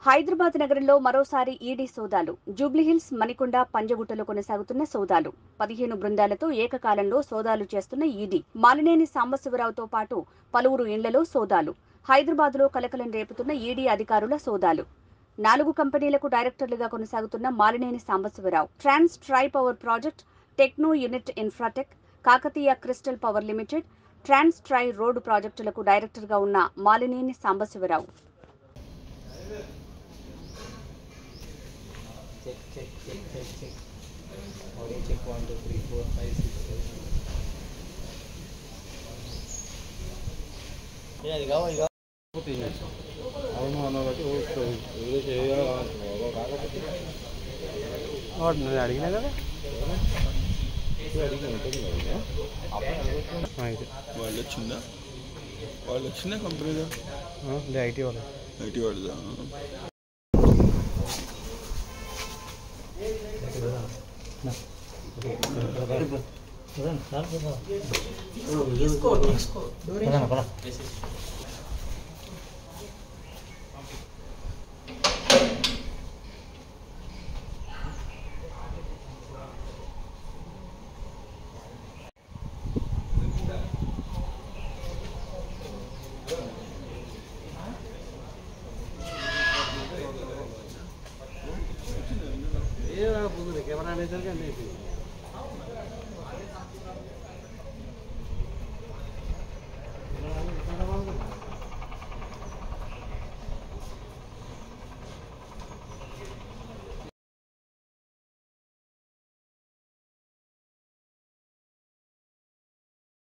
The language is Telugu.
హైదరాబాద్ నగరంలో మరోసారి ఈడీ సోదాలు జూబ్లీహిల్స్ మణికొండ పంజగుట్టలో కొనసాగుతున్న సోదాలు పదిహేను బృందాలతో ఏకకాలంలో సోదాలు చేస్తున్న ఈడీ మాలినేని సాంబశివరావుతో పాటు పలువురు ఇండ్లలో సోదాలు హైదరాబాద్లో కలకలం రేపుతున్న ఈడీ అధికారుల సోదాలు నాలుగు కంపెనీలకు డైరెక్టర్లుగా కొనసాగుతున్న Malineni Sambasiva Rao trans tri power project techno unit infratech Kakatiya crystal power limited trans tri road ప్రాజెక్టులకు డైరెక్టర్గా ఉన్న Malineni Sambasivarao check, check, check, check, check. Audio check one, two, three, four, five, six, seven. ఏ అది కావాలి కావాలి అవును అన్న బట్టి ఊరుకోదు ఏదో చేయాలి కాకపోతే వాడు నేను అడిగినా కదా అడిగిన ఉంటుంది కదా అయితే వాళ్ళు వచ్చిందా వాళ్ళు వచ్చిందా కంపెనీలో ఇది ఐటీ వాళ్ళు ఐటీ వాడుదా కెమెరా అనేసరికి అన్నీ అయిపోయింది